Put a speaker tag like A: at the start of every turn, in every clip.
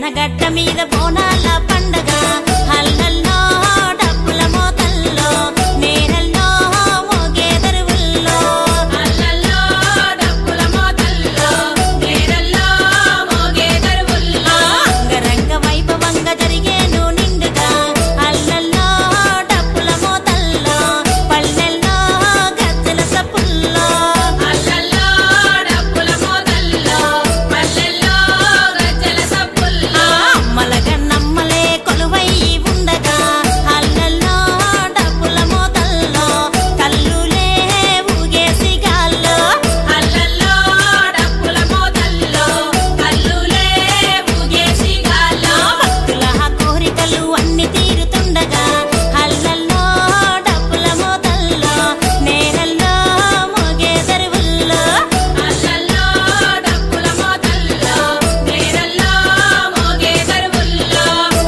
A: తెలంగాణ గడ్డ మీద బోనాల పండగ హల్లల్లో డప్పుల మోతల్లో నేరల్లో మోగేదరువుల్లో
B: అల్లల్లో డప్పుల మోతల్లో నేరల్లో మోగే దరువుల్లో
A: అంగరంగ వైభవంగా జరిగేను నిండుగా అల్లల్లో డప్పుల మోతల్లో పల్లెల్లో గజ్జల సప్పుల్లో
B: అల్లల్లో డప్పుల మోతల్లో పల్లెల్లో గజ్జల సప్పుల్లో
A: అమ్మలగ నమ్మలే కొలువై ఉండగా అల్లల్లో డప్పుల మోతల్లో కల్లులే ఊగేసి గాల్లో
B: అల్లల్లో డప్పుల మోతల్లో కల్లులే ఊగేసి గాల్లో
A: భక్తుల కోరికలు అన్ని తీరుతుండగా అల్లల్లో డప్పుల మోతల్లో నేరల్లో మోగే దరువుల్లో
B: అల్లల్లో డప్పుల మోతల్లో నేరల్లో మోగే దరువుల్లో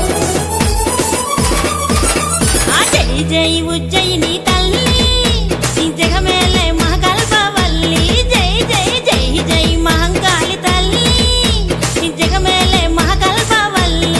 A: ఆ జై జై ఉజ్జయిని తల్లి ఈ జగమేలే మహాకల్పవల్లి జై జై జై జై మహంకాళి తల్లి ఈ జగమేలే మహాకల్పవల్లి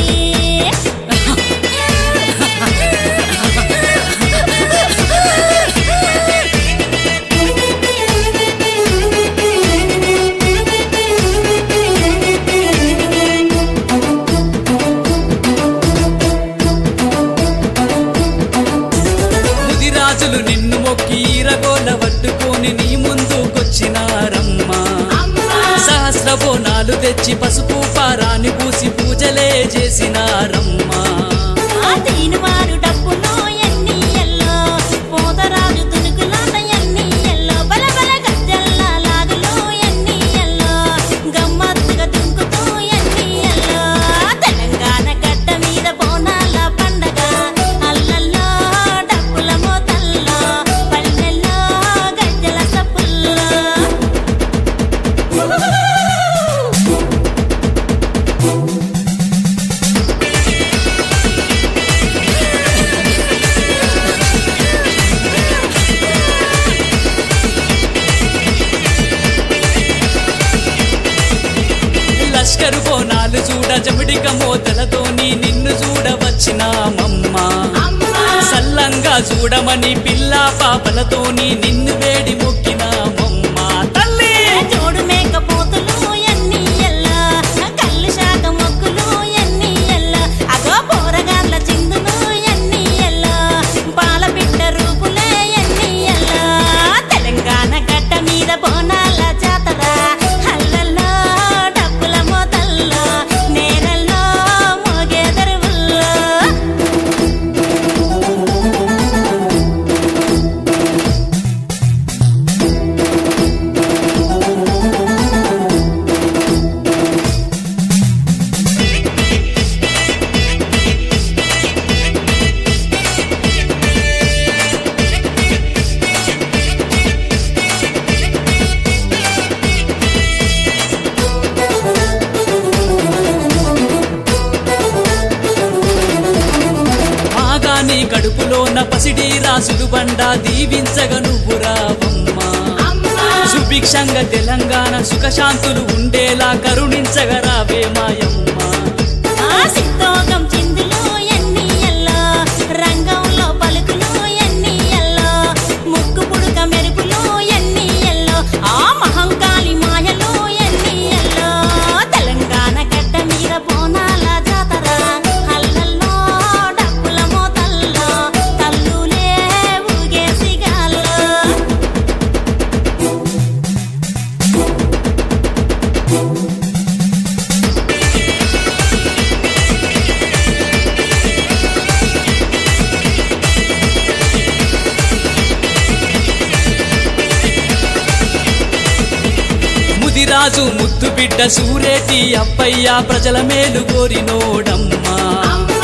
C: ముదిరాజులు నిన్ను మొక్కి ఈరగోల పట్టుకొని నీ ముందుకొచ్చినారమ్మా సహస్ర బోనాలు తెచ్చి పసుపు పారాని పూసి పూజలే చేసినారమ్మా
A: ఆ తీనువారు డప్పులో ఎన్ని ఎల్లో పోతరాజు తునుకులాట ఎన్ని ఎల్లో బల బల గజ్జల్ల లాగులో ఎన్ని ఎల్లో గమ్మత్తుగా దుంకుతూ ఎన్ని ఎల్లో తెలంగాణ గడ్డ మీద బోనాల పండగ అల్లల్లో డప్పుల మోతల్లో పల్లెల్లో గజ్జల సప్పుల్లో
C: లష్కరు బోనాలు చూడ జమిడిక మోతలతోని నిన్ను చూడవచ్చినామమ్మా సల్లంగా చూడమని పిల్ల పాపలతోని నిన్ను వేడి మొక్కినామమ్మా తల్లి
A: జోడు మేకపోతులు ఎన్ని ఎల్ల కళ్ళు శాఖ మొక్కులు ఎన్ని ఎల్ల అగో పోరగాళ్ళ చిందులు ఎన్ని ఎల్ల పాల బిడ్డ రూపులే ఎన్ని ఎల్ల తెలంగాణ గడ్డ మీద బోనాల జాతర హల్లల్లో డప్పుల మోతల్లో నేరల్లో మోగే దరువుల్లో
C: మాగాని కడుపులోన పసిడి రాసుడు బండ దీవించగ నువ్వు రావమ్మా సుభిక్షంగా తెలంగాణ సుఖశాంతులు ఉండేలా కరుణించగ రావే మాయమ్మా
A: ఆ సిద్ధోగం చిందులు ఎన్ని ఎల్లో రంగంలో పలుకులు ఎన్ని ఎల్లో ముక్కు పుడుక మెరుపులు ఎన్ని ఎల్లో ఆ మహంకాళి మాయలు ఎన్ని ఎల్లో తెలంగాణ గడ్డ మీద బోనాల జాతర హల్లల్లో డప్పుల మోతల్లో తల్లులే ఊగేసి గాల్లో
C: ముదిరాజు ముద్దు బిడ్డ సూరేటి అప్పయ్య ప్రజల మేలు కోరినోడమ్మా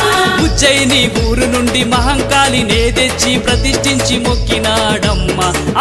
C: ఉజ్జయిని ఊరు నుండి మహంకాళినే తెచ్చి ప్రతిష్ఠించి మొక్కినాడమ్మా